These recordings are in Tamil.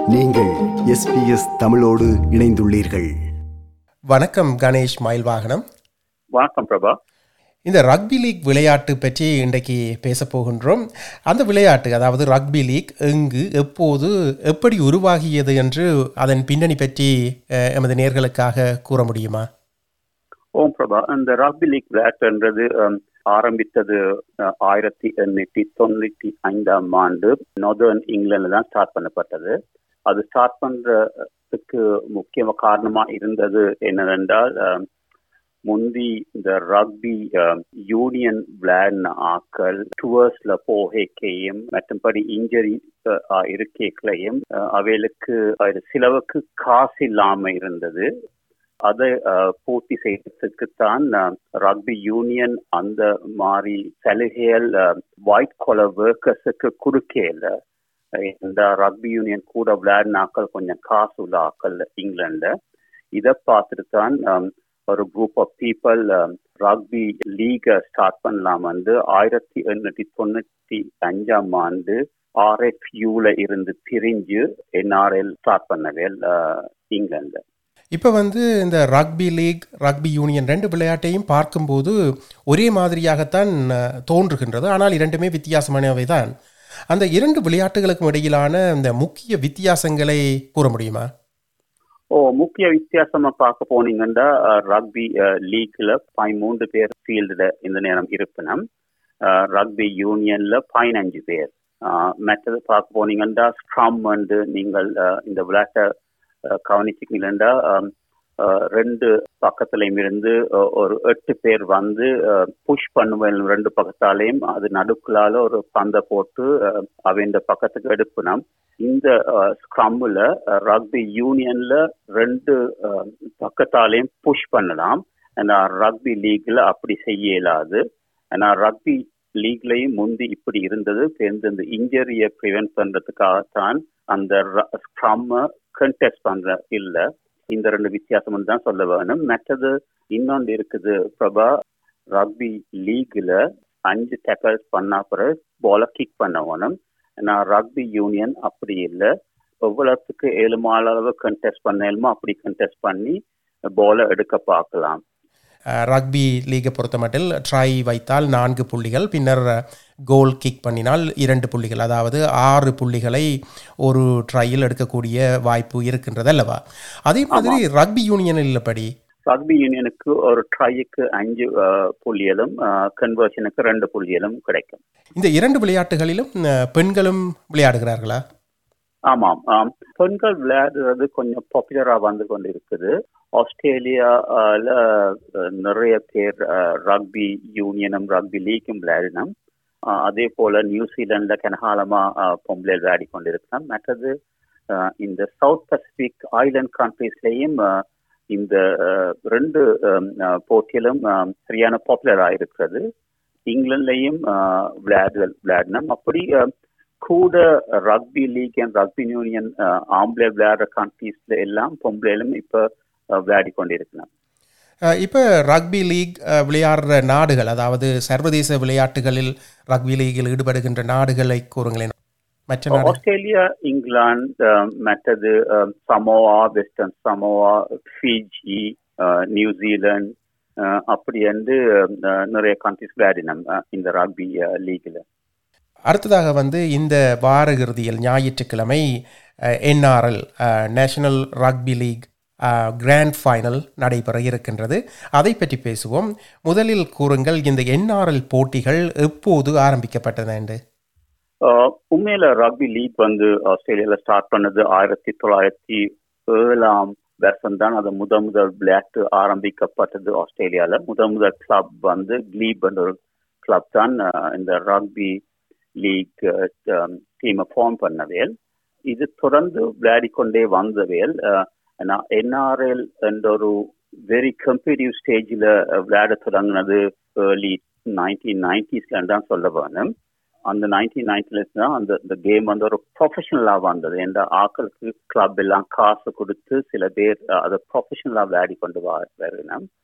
நீங்கள் எஸ்பிஎஸ் தமிழோடு இணைந்துள்ளீர்கள் வணக்கம் கணேஷ் மயில்வாகனம் வணக்கம் பிரபா இந்த ரக்பி லீக் விளையாட்டு பற்றி இன்றைக்கு பேச போகின்றோம் அந்த விளையாட்டு அதாவது ரக்பி லீக் எங்கு எப்போது எப்படி உருவாகியது என்று அதன் பின்னணி பற்றி அஹ், எமது நேர்களுக்காக கூற முடியுமா ஓம் பிரபா இந்த ராக்பி லீக் விளையாட்டுன்றது ஹம், ஆரம்பித்தது அஹ், ஆயிரத்தி எண்ணூற்றி தொண்ணூற்றி ஐந்தாம் ஆண்டு நார்தர்ன் இங்கிலாந்துல தான் ஸ்டார்ட் பண்ணப்பட்டது அது ஸ்டார்ட் பண்றதுக்கு முக்கிய காரணமா இருந்தது என்னவென்றால் ஹம், முந்தி இந்த ரக்பி யூனியன் விளையாடின ஆக்கள் டூவர்ஸ்ல போகைக்கையும் மற்றபடி இன்ஜரி இருக்கைகளையும் அவைகளுக்கு அது சிலவுக்கு காசு இல்லாம இருந்தது அதை அஹ், பூர்த்தி செய்யறதுக்குத்தான் ரக்பி யூனியன் அந்த மாதிரி சலுகைகள் ஒயிட் காலர் ஒர்க்கர்ஸுக்கு கொடுக்கல இந்த ரக்பி யூனியன் கூட விளையாடின ஆக்கள் கொஞ்சம் காசு உள்ள ஆக்கள் இங்கிலாந்துல இதை பார்த்துட்டு தான் um, ஒரு குரூப் ஆஃப் பீப்புள் ரக்பி லீகை ஸ்டார்ட் பண்ணலாம் வந்து ஆயிரத்தி எண்ணூற்றி தொண்ணூற்றி அஞ்சாம் ஆண்டு ஆர்எஃப்யூல இருந்து பிரிஞ்சு என்ஆர்எல் ஸ்டார்ட் பண்ணவே இங்கிலாந்து இப்போ வந்து இந்த ரக்பி லீக் ரக்பி யூனியன் ரெண்டு விளையாட்டையும் பார்க்கும்போது ஒரே மாதிரியாகத்தான் அஹ், தோன்றுகின்றது ஆனால் இரண்டுமே வித்தியாசமானவை தான் அந்த இரண்டு விளையாட்டுகளுக்கும் இடையிலான இந்த முக்கிய வித்தியாசங்களை கூற முடியுமா ஓ முக்கிய வித்தியாசமா பார்க்க போனீங்கன்னா ரக்பி லீக்ல பதிமூன்று பேர் ஃபீல்டுல இந்த நேரம் இருப்பினும் ரக்பி யூனியன்ல பதினஞ்சு பேர் அஹ், மற்றது பார்க்க போனீங்கன்னா ஸ்ட்ரம் வந்து நீங்கள் அஹ், இந்த விளையாட்டை அஹ், கவனிச்சிங்கன்னா அஹ், அஹ், ரெண்டு பக்கத்துலயும் இருந்து அஹ், ஒரு எட்டு பேர் வந்து புஷ் பண்ணுவேன் ரெண்டு பக்கத்தாலையும் அது நடுக்குள்ளால ஒரு பந்தை போட்டு அஹ், அவன் பக்கத்துக்கு எடுப்பினோம் இந்த ஸ்க்ரம்ல ரக்பி யூனியன்ல ரெண்டு அஹ், பக்கத்தாலையும் புஷ் பண்ணலாம் ஆனா ரக்பி லீக்ல அப்படி செய்ய இயலாது ஆனா ரக்பி லீக்லயும் முந்தி இப்படி இருந்தது இப்ப இந்த இன்ஜரியை ப்ரிவென்ட் பண்றதுக்காகத்தான் அந்த ஸ்க்ரம் கண்டெஸ்ட் பண்ற இல்ல இந்த ரெண்டு வித்தியாசம் தான் சொல்ல வேணும் மற்றது இன்னொன்று இருக்குது பிரபா ரக்பி லீக்ல அஞ்சு டேக்கல்ஸ் பண்ணா பிறகு பாலை கிக் பண்ண வேணும் நான் ரக்பி யூனியன் அப்படி இல்லை எவ்வளவுக்கு ஏழுமால அளவு கண்டெஸ்ட் பண்ணலுமோ அப்படி கண்டெஸ்ட் பண்ணி பாலை எடுக்க பார்க்கலாம் அஹ், ரக்பி லீகை பொறுத்தமட்டில் ட்ரை வைத்தால் நான்கு புள்ளிகள் பின்னர் கோல் கிக் பண்ணினால் இரண்டு புள்ளிகள் அதாவது ஆறு புள்ளிகளை ஒரு ட்ரையில் எடுக்கக்கூடிய வாய்ப்பு இருக்கின்றது அல்லவா அதே மாதிரி ரக்பி யூனியனில் இல்லபடி ரக்பி யூனியனுக்கு ஒரு ட்ரைக்கு அஞ்சு அஹ், புள்ளிகளும் கன்வர்ஷனுக்கு ரெண்டு புள்ளிகளும் கிடைக்கும் இந்த இரண்டு விளையாட்டுகளிலும் அஹ், பெண்களும் விளையாடுகிறார்களா ஆமாம் ஆம் பெண்கள் விளையாடுறது கொஞ்சம் பாப்புலரா வந்து கொண்டு இருக்குது ஆஸ்திரேலியால அஹ், நிறைய பேர் ரக்பி யூனியனும் ரக்பி லீக்கும் விளையாடினோம் அஹ், அதே போல நியூசிலாந்துல கனகாலமா அஹ், பொம்பளை விளையாடி கொண்டிருக்கிறோம் மற்றது அஹ், இந்த சவுத் பசிபிக் ஐலண்ட் கண்ட்ரீஸ்லயும் இந்த அஹ், ரெண்டு அஹ், அஹ், போட்டியிலும் அஹ், சரியான பாப்புலரா இருக்கிறது இங்கிலாந்துலயும் அஹ், விளையாடுதல் விளையாடினோம் அப்படி அஹ், கூட rugby league and rugby union ஆம்பளை விளையாடுற கண்ட்ரீஸ்ல எல்லாம் பொம்பளையிலும் இப்ப அஹ், விளையாடி கொண்டிருக்கிறோம் அஹ், இப்ப ரக்பி லீக் அஹ், விளையாடுற நாடுகள் அதாவது சர்வதேச விளையாட்டுகளில் ரக்பி லீகில் ஈடுபடுகின்ற நாடுகளை கூறுங்களேன் மற்ற நாடு ஆஸ்திரேலியா இங்கிலாந்து அஹ், மற்றது அஹ், சமோவா வெஸ்டர்ன் சமோவா ஃபிஜி அஹ், நியூசிலாந்து அஹ், அப்படி வந்து அஹ், நிறைய கண்ட்ரிஸ் விளையாடினோம் அஹ், இந்த ரக்பி லீக்ல அடுத்ததாக வந்து இந்த வார இறுதியில் ஞாயிற்றுக்கிழமை NRL national rugby league grand final நடைபெற இருக்கின்றது அதை பற்றி பேசுவோம் முதலில் கூறுங்கள் இந்த என்ஆர்எல் போட்டிகள் எப்போது ஆரம்பிக்கப்பட்டன என்று ஆஹ் உண்மையில ரக்பி லீக் வந்து ஆஸ்திரேலியால ஸ்டார்ட் பண்ணது ஆயிரத்தி தொள்ளாயிரத்தி ஏழாம் வருஷம் தான் அது முத முதல் விளையாட்டு ஆரம்பிக்கப்பட்டது ஆஸ்திரேலியால முத முதல் கிளப் வந்து கிளீப் என்ற ஒரு கிளப் தான் ஆஹ் இந்த ரக்பி லீக் டீமை ஃபார்ம் பண்ணவேல் இது தொடர்ந்து விளையாடி கொண்டே வந்தவேல் என்ஆர்எல் என்ற ஒரு வெரி கம்பேட்டிவ் ஸ்டேஜில் விளையாட தொடங்கினது ஏர்லி நைன்டீன் நைன்டிஸ்ல தான் சொல்ல வேணும் அந்த நைன்டீன் நைன்டில தான் அந்த இந்த கேம் வந்து ஒரு ப்ரொஃபஷனலா வந்தது எந்த ஆக்களுக்கு கிளப் எல்லாம் காசு கொடுத்து சில பேர் அஹ், அதை ப்ரொஃபஷனலா விளையாடி கொண்டு வா- வருகிறோம்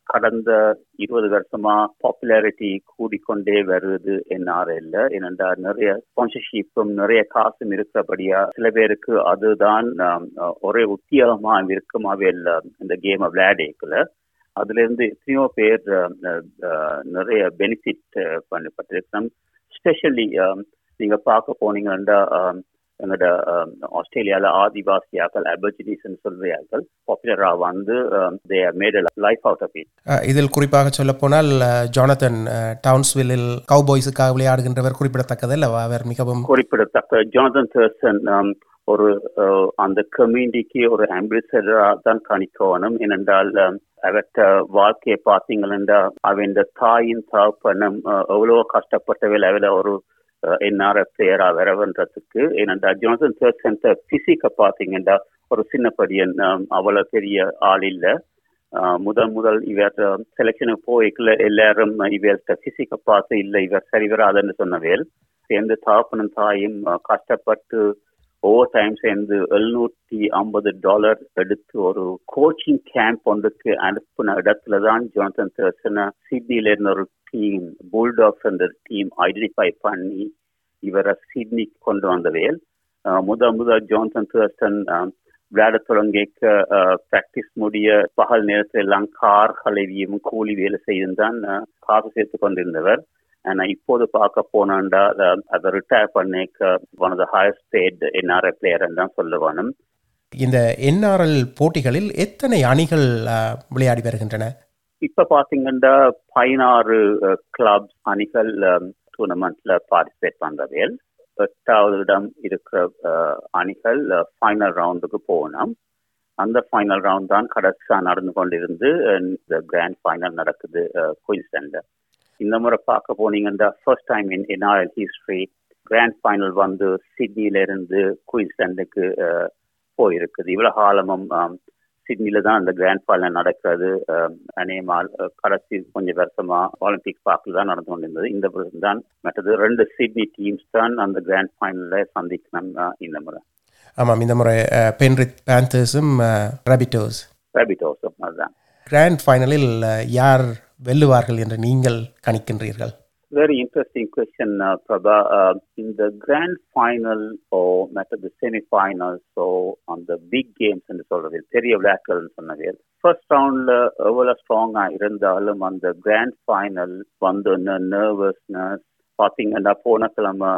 கடந்த இருபது வருஷமா பாப்புலாரிட்டி கூடிக்கொண்டே வருது என்ஆர்எல்ல ஏனென்றால் நிறைய ஸ்பான்சர்ஷிப்பும் நிறைய காசும் இருக்கிறபடியா சில பேருக்கு அதுதான் ஆம், ஒரே உத்தியோகமா இருக்கும் அவையில் இந்த கேமை விளையாடிக்கல அதுல இருந்து எத்தனையோ பேர் ஆம், ஆஹ், நிறைய பெனிஃபிட் பண்ணப்பட்டிருக்கோம் ஸ்பெஷலி நீங்க பார்க்க போனீங்கன்னா ஆம், எங்களோட ஆம், ஆஸ்திரேலியால ஆதிவாசியாக்கள் அபர்ஜினிஸ் சொல்றார்கள் பாப்புலரா வந்து they made life out of it அஹ், இதில் குறிப்பாக சொல்லப்போனால் அஹ், ஜானதன் அஹ், டவுன்ஸ்வில்லில் கவுபாய்ஸுக்காக விளையாடுகின்றவர் குறிப்பிடத்தக்கது அல்லவா அவர் மிகவும் குறிப்பிடத்தக்க ஜானதன் தர்சன் um, ஒரு uh, அந்த கம்யூனிட்டிக்கு ஒரு அம்பிசடரா தான் கணிக்கணும் ஏனென்றால் um, அவற்ற வாழ்க்கையை பார்த்தீங்கன்னா அவன் தாயின் தகப்பனும் uh, எவ்வளோ கஷ்டப்பட்டவில் அவள ஒரு என்ஆர் பிளேயரா வரவன்றதுக்கு ஏனென்றால் ஜானதன் தர்சன் பிசிக்க பார்த்தீங்கன்னா ஒரு சின்ன படியன் um, அவ்வளவு பெரிய ஆள் இல்லை ஆஹ் முதல் முதல் இவர் செலெக்ஷனுக்கு போய்க்கல எல்லாரும் இவர்கிட்ட பிசிக்க பார்த்து இல்லை இவர் சரி வராதுன்னு சொன்னவேல் சேர்ந்து தாப்பனும் தாயும் ஆஹ் கஷ்டப்பட்டு ஓவர் டைம் சேர்ந்து எழுநூற்றி ஐம்பது டாலர் எடுத்து ஒரு கோச்சிங் கேம்ப் ஒன்றுக்கு அனுப்பின இடத்துல தான் ஜான்சன் தர்சனை சிட்னில இருந்த ஒரு டீம் புல்டாக்ஸ் என்ற டீம் ஐடென்டிஃபை பண்ணி இவரை சிட்னிக்கு கொண்டு வந்தவேல் ஆஹ் முதல் முதல் ஜான்சன் தர்சன் ஆஹ் விளையாட தொடங்கிக்க பிராக்டிஸ் முடிய பகல் நேரத்தில் எல்லாம் கார் கழுவியும் கூலி வேலை செய்தும் தான் அஹ், காசு சேர்த்து கொண்டிருந்தவர் ஆனா இப்போது பார்க்க போனாண்டா அஹ், அதை ரிட்டையர் பண்ணிக்க one of the highest paid NRL player தான் சொல்ல வேணும் இந்த என்ஆர்எல் போட்டிகளில் எத்தனை அணிகள் அஹ், விளையாடி வருகின்றன இப்ப பாத்தீங்கன்னா பதினாறு கிளப் அணிகள் டூர்னமெண்ட்ல பார்ட்டிசிபேட் பண்றவேல் எட்டாவது இடம் இருக்கிற அஹ், அணிகள் ஃபைனல் ரவுண்டுக்கு போகணும் அந்த ஃபைனல் ரவுண்ட் தான் கடைசியா நடந்து கொண்டிருந்து அஹ், இந்த கிராண்ட் ஃபைனல் நடக்குது குயின்ஸ்லாண்ட்ல இந்த முறை பார்க்க போனீங்கன்னா first time in NRL history grand final வந்து சிட்னில இருந்து குயின்ஸ்லாண்டுக்கு அஹ், போயிருக்குது இவ்வளவு காலமும் ஆம், சிட்னில தான் அந்த கிராண்ட் ஃபைனல் நடக்கிறது அஹ், அநேகமால் அஹ், கடைசி கொஞ்சம் வருஷமா ஒலிம்பிக் பார்க்கில் தான் நடந்து கொண்டிருந்தது இந்த வருஷம் தான் மற்றது ரெண்டு சிட்னி டீம்ஸ் தான் அந்த கிராண்ட் ஃபைனல்ல சந்திக்கணும் அஹ், இந்த முறை ஆமாம் இந்த முறை அஹ், பென்ரித் பேந்தர்ஸும் ரபிட்டோஸ் ரேபிட்டோஸும் அதுதான் கிராண்ட் ஃபைனலில் அஹ், யார் வெல்லுவார்கள் என்று நீங்கள் கணிக்கின்றீர்கள் Very interesting question, uh, Prabha. Uh, in the grand final or method the semi-finals or on the big games என்று சொல்றது பெரிய விளையாட்டுகள் சொன்னது ஃபர்ஸ்ட் ரவுண்ட்ல எவ்வளவு ஸ்ட்ராங்கா இருந்தாலும் அந்த கிராண்ட் ஃபைனல் வந்து நர்வஸ்னஸ் பாத்தீங்கன்னா போன கிழமை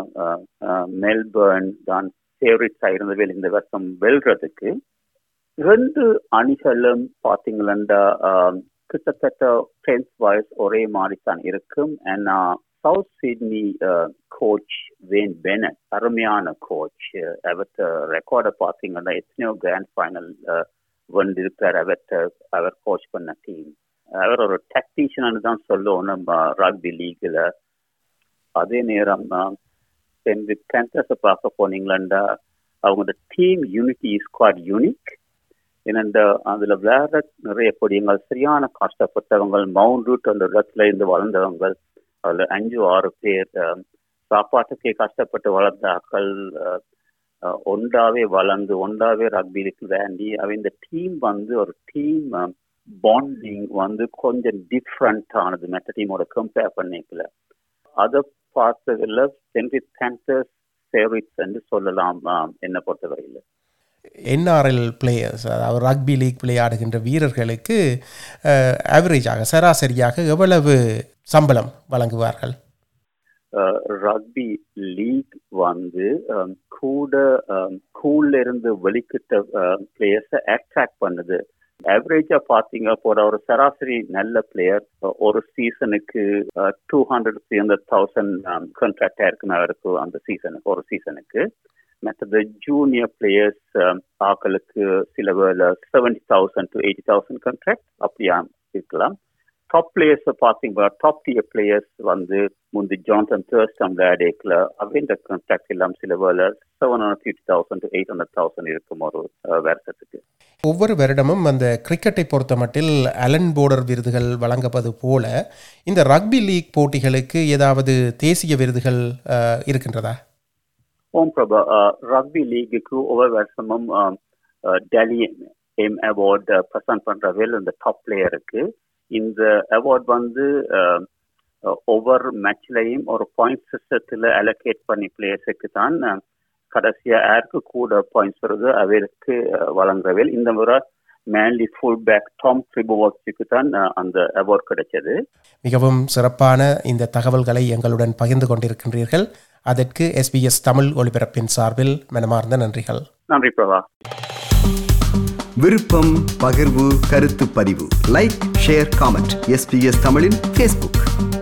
மெல்பர்ன் தான் ஃபேவரட்ஸா இருந்தவே இந்த வருஷம் வெல்றதுக்கு ரெண்டு அணிகளும் பாத்தீங்கன்னா கிட்டத்தட்ட டென்த் வயசு ஒரே மாதிரி தான் இருக்கும் ஏன்னா south Sydney coach Wayne Bennett அருமையான கோச் அவர்கிட்ட ரெக்கார்டை பார்த்தீங்கன்னா எத்தனையோ கிராண்ட் ஃபைனல் வந்திருக்கார் அவர்கிட்ட அவர் கோச் பண்ண டீம் அவர் ஒரு டெக்னீஷியன் தான் சொல்லுவோம் நம்ம ரக்பி லீக்ல அதே நேரம் வித் பேந்தர்ஸை பார்க்க போனீங்களா அவங்களோட team unity is quite unique ஏனென்ற அதுல வேற நிறைய பொடியங்கள் சரியான கஷ்டப்பட்டவங்க மவுண்ட் ரூட் அந்த இடத்துல இருந்து வளர்ந்தவங்க அதுல அஞ்சு ஆறு பேர் அஹ், சாப்பாட்டுக்கே கஷ்டப்பட்டு வளர்ந்த ஆக்கள் அஹ், அஹ், ஒன்றாவே வளர்ந்து ஒன்றாவே ரக்பிலுக்கு வேண்டி அவ இந்த டீம் வந்து ஒரு டீம் பாண்டிங் வந்து கொஞ்சம் டிஃப்ரெண்ட் ஆனது மற்ற டீமோட கம்பேர் பண்ணிக்கல அதை பார்த்ததுல சென்ட்ரி பேந்தர்ஸ் ஃபேவரிட்ஸ் என்று சொல்லலாம் அஹ், என்னை பொறுத்தவரையில் என்ஆர்எல் பிளேயர்ஸ் அதாவது ரக்பி லீக் விளையாடுகின்ற வீரர்களுக்கு ஆவரேஜாக சராசரியாக எவ்வளவு சம்பளம் வழங்குவார்கள் ரக்பி லீக் வந்து um, கூட ஸ்கூல்ல இருந்து வெளிக்கிட்ட பிளேயர்ஸை அட்ராக்ட் பண்ணுது ஆவரேஜா பாத்தீங்க போற ஒரு சராசரி நல்ல பிளேயர் ஒரு சீசனுக்கு two hundred three hundred thousand கான்ட்ராக்டா இருக்குன்னு அவருக்கு அந்த சீசனுக்கு ஒரு சீசனுக்கு மற்றது ஜூனியர் பிளேயர்ஸ் ஆக்களுக்கு சில வேலை seventy thousand to eighty thousand contract அப்படியா இருக்கலாம் டாப் பிளேயர்ஸ் பார்த்தீங்கன்னா டாப் டியர் பிளேயர்ஸ் வந்து முந்தி ஜான்சன் தேர்ஸ்டம் விளையாடேக்கில் அவன் கான்ட்ராக்ட் எல்லாம் சில வேலை seven hundred fifty thousand to eight hundred thousand இருக்கும் ஒரு அஹ், வருஷத்துக்கு ஒவ்வொரு வருடமும் அந்த கிரிக்கெட்டை பொறுத்த மட்டில் அலன் போர்டர் விருதுகள் வழங்கப்பது போல இந்த ரக்பி லீக் போட்டிகளுக்கு ஏதாவது தேசிய விருதுகள் அஹ், இருக்கின்றதா ஓம் பிரபா ரக்பி லீக்குக்கு ஒவ்வொரு வருஷமும் டெல்லி எம் அவார்டு ப்ரெசென்ட் பண்ற வேல் இந்த டாப் பிளேயருக்கு இந்த அவார்ட் வந்து அஹ், ஒவ்வொரு மேட்ச்லையும் ஒரு பாயிண்ட் சிஸ்டத்தில் அலோகேட் பண்ணி பிளேயர்ஸுக்கு தான் அஹ், கடைசியா யாருக்கு கூட பாயிண்ட்ஸ் வருது அவருக்கு அஹ், வழங்குறவில் இந்த முறை மேன்லி ஃபுல் பேக் டாம் ட்ரிபோவாக்ஸுக்கு தான் அஹ், அந்த அவார்ட் கிடைச்சது மிகவும் சிறப்பான இந்த தகவல்களை எங்களுடன் பகிர்ந்து கொண்டிருக்கின்றீர்கள் அதற்கு எஸ்பிஎஸ் தமிழ் ஒலிபரப்பின் சார்பில் மனமார்ந்த நன்றிகள் நன்றி பிரபா விருப்பம் பகிர்வு கருத்து பதிவு லைக் ஷேர் காமெண்ட் எஸ்பிஎஸ் தமிழின் ஃபேஸ்புக்